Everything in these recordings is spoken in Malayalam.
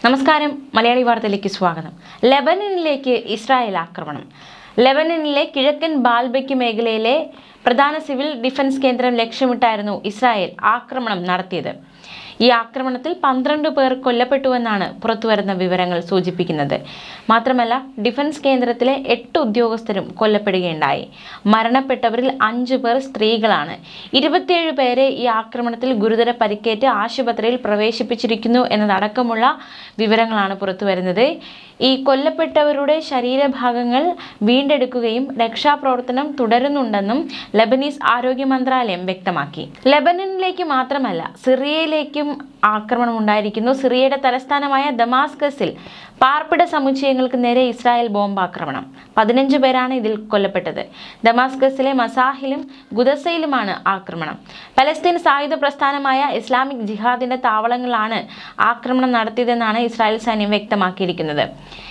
നമസ്കാരം മലയാളി വാർത്തയിലേക്ക് സ്വാഗതം ലെബനനിലേക്ക് ഇസ്രായേൽ ആക്രമണം ലെബനനിലെ കിഴക്കൻ ബാൽബയ്ക്ക് മേഖലയിലെ പ്രധാന സിവിൽ ഡിഫൻസ് കേന്ദ്രം ലക്ഷ്യമിട്ടായിരുന്നു ഇസ്രായേൽ ആക്രമണം നടത്തിയത് ഈ ആക്രമണത്തിൽ പന്ത്രണ്ട് പേർ കൊല്ലപ്പെട്ടുവെന്നാണ് പുറത്തുവരുന്ന വിവരങ്ങൾ സൂചിപ്പിക്കുന്നത് മാത്രമല്ല ഡിഫൻസ് കേന്ദ്രത്തിലെ എട്ട് ഉദ്യോഗസ്ഥരും കൊല്ലപ്പെടുകയുണ്ടായി മരണപ്പെട്ടവരിൽ അഞ്ചു പേർ സ്ത്രീകളാണ് ഇരുപത്തിയേഴ് പേരെ ഈ ആക്രമണത്തിൽ ഗുരുതര പരിക്കേറ്റ് ആശുപത്രിയിൽ പ്രവേശിപ്പിച്ചിരിക്കുന്നു എന്നതടക്കമുള്ള വിവരങ്ങളാണ് പുറത്തുവരുന്നത് ഈ കൊല്ലപ്പെട്ടവരുടെ ശരീരഭാഗങ്ങൾ വീണ്ടെടുക്കുകയും രക്ഷാപ്രവർത്തനം തുടരുന്നുണ്ടെന്നും ലബനീസ് ആരോഗ്യ മന്ത്രാലയം വ്യക്തമാക്കി ലെബനനിലേക്ക് മാത്രമല്ല സിറിയയിലേക്കും ആക്രമണം ഉണ്ടായിരിക്കുന്നു സിറിയയുടെ തലസ്ഥാനമായ ദമാസ്കസിൽ പാർപ്പിട സമുച്ചയങ്ങൾക്ക് നേരെ ഇസ്രായേൽ ബോംബാക്രമണം പതിനഞ്ച് പേരാണ് ഇതിൽ കൊല്ലപ്പെട്ടത് ദമാസ്കസിലെ മസാഹിലും ഗുദസയിലുമാണ് ആക്രമണം പലസ്തീൻ സായുധ പ്രസ്ഥാനമായ ഇസ്ലാമിക് ജിഹാദിന്റെ താവളങ്ങളാണ് ആക്രമണം നടത്തിയതെന്നാണ് ഇസ്രായേൽ സൈന്യം വ്യക്തമാക്കിയിരിക്കുന്നത്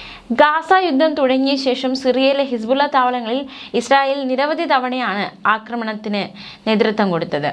ഗാസ യുദ്ധം തുടങ്ങിയ ശേഷം സിറിയയിലെ ഹിസ്ബുള്ള താവളങ്ങളിൽ ഇസ്രായേൽ നിരവധി തവണയാണ് ആക്രമണത്തിന് നേതൃത്വം കൊടുത്തത്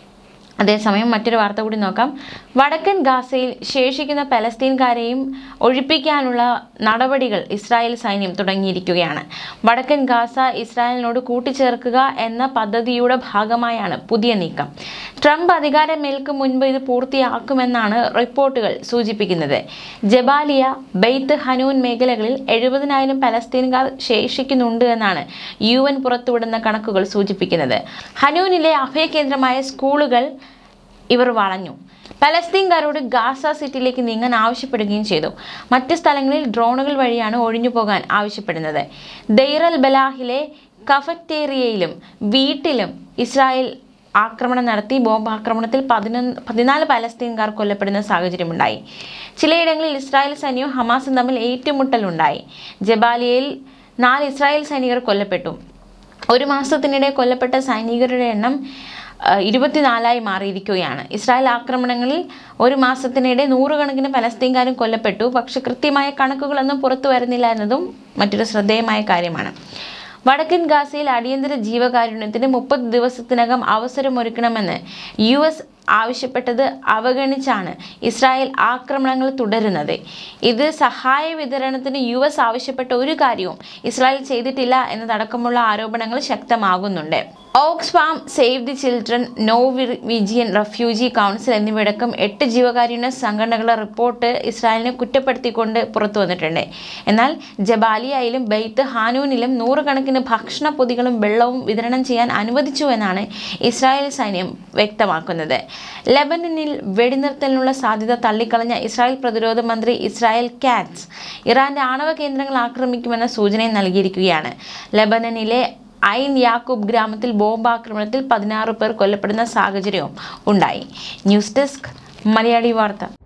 അതേസമയം മറ്റൊരു വാർത്ത കൂടി നോക്കാം വടക്കൻ ഗാസയിൽ ശേഷിക്കുന്ന പലസ്തീൻകാരെയും ഒഴിപ്പിക്കാനുള്ള നടപടികൾ ഇസ്രായേൽ സൈന്യം തുടങ്ങിയിരിക്കുകയാണ് വടക്കൻ ഗാസ ഇസ്രായേലിനോട് കൂട്ടിച്ചേർക്കുക എന്ന പദ്ധതിയുടെ ഭാഗമായാണ് പുതിയ നീക്കം ട്രംപ് അധികാരമേൽക്കും മുൻപ് ഇത് പൂർത്തിയാക്കുമെന്നാണ് റിപ്പോർട്ടുകൾ സൂചിപ്പിക്കുന്നത് ജബാലിയ ബെയ്ത്ത് ഹനൂൻ മേഖലകളിൽ എഴുപതിനായിരം പലസ്തീൻകാർ ശേഷിക്കുന്നുണ്ട് എന്നാണ് യു എൻ പുറത്തുവിടുന്ന കണക്കുകൾ സൂചിപ്പിക്കുന്നത് ഹനൂനിലെ അഭയകേന്ദ്രമായ സ്കൂളുകൾ ഇവർ വളഞ്ഞു പലസ്തീൻകാരോട് ഗാസ സിറ്റിയിലേക്ക് നീങ്ങാൻ ആവശ്യപ്പെടുകയും ചെയ്തു മറ്റ് സ്ഥലങ്ങളിൽ ഡ്രോണുകൾ വഴിയാണ് ഒഴിഞ്ഞു പോകാൻ ആവശ്യപ്പെടുന്നത് ദൈറൽ ബലാഹിലെ കഫറ്റേറിയയിലും വീട്ടിലും ഇസ്രായേൽ ആക്രമണം നടത്തി ബോംബ് ആക്രമണത്തിൽ പതിനൊന്ന് പതിനാല് പലസ്തീൻകാർ കൊല്ലപ്പെടുന്ന സാഹചര്യമുണ്ടായി ചിലയിടങ്ങളിൽ ഇസ്രായേൽ സൈന്യവും ഹമാസും തമ്മിൽ ഏറ്റുമുട്ടലുണ്ടായി ജബാലിയയിൽ നാല് ഇസ്രായേൽ സൈനികർ കൊല്ലപ്പെട്ടു ഒരു മാസത്തിനിടെ കൊല്ലപ്പെട്ട സൈനികരുടെ എണ്ണം അഹ്, ഇരുപത്തിനാലായി മാറിയിരിക്കുകയാണ് ഇസ്രായേൽ ആക്രമണങ്ങളിൽ ഒരു മാസത്തിനിടെ നൂറുകണക്കിന് പലസ്തീൻകാരും കൊല്ലപ്പെട്ടു പക്ഷെ കൃത്യമായ കണക്കുകളൊന്നും പുറത്തു വരുന്നില്ല എന്നതും മറ്റൊരു ശ്രദ്ധേയമായ കാര്യമാണ് വടക്കൻ ഗാസയിൽ അടിയന്തര ജീവകാരുണ്യത്തിന് മുപ്പത് ദിവസത്തിനകം അവസരമൊരുക്കണമെന്ന് യു എസ് ആവശ്യപ്പെട്ടത് അവഗണിച്ചാണ് ഇസ്രായേൽ ആക്രമണങ്ങൾ തുടരുന്നത് ഇത് സഹായ വിതരണത്തിന് യു എസ് ആവശ്യപ്പെട്ട ഒരു കാര്യവും ഇസ്രായേൽ ചെയ്തിട്ടില്ല എന്നതടക്കമുള്ള ആരോപണങ്ങൾ ശക്തമാകുന്നുണ്ട് Oxfam Save the Children Norwegian Refugee Council എന്നിവയടക്കം എട്ട് ജീവകാരുണ്യ സംഘടനകളുടെ റിപ്പോർട്ട് ഇസ്രായേലിനെ കുറ്റപ്പെടുത്തിക്കൊണ്ട് പുറത്തു വന്നിട്ടുണ്ട് എന്നാൽ ജബാലിയയിലും ബെയ്ത്ത് ഹാനൂനിലും നൂറുകണക്കിന് ഭക്ഷണ പൊതികളും വെള്ളവും വിതരണം ചെയ്യാൻ അനുവദിച്ചു എന്നാണ് ഇസ്രായേൽ സൈന്യം വ്യക്തമാക്കുന്നത് ലെബനനിൽ വെടിനിർത്തലിനുള്ള സാധ്യത തള്ളിക്കളഞ്ഞ ഇസ്രായേൽ പ്രതിരോധ മന്ത്രി ഇസ്രായേൽ കാറ്റ്സ് ഇറാന്റെ ആണവ കേന്ദ്രങ്ങൾ ആക്രമിക്കുമെന്ന സൂചനയും നൽകിയിരിക്കുകയാണ് ലെബനനിലെ ഐൻ യാക്കൂബ് ഗ്രാമത്തിൽ ബോംബാക്രമണത്തിൽ പതിനാറ് പേർ കൊല്ലപ്പെടുന്ന സാഹചര്യവും ഉണ്ടായി ന്യൂസ് ഡെസ്ക് മലയാളി വാർത്ത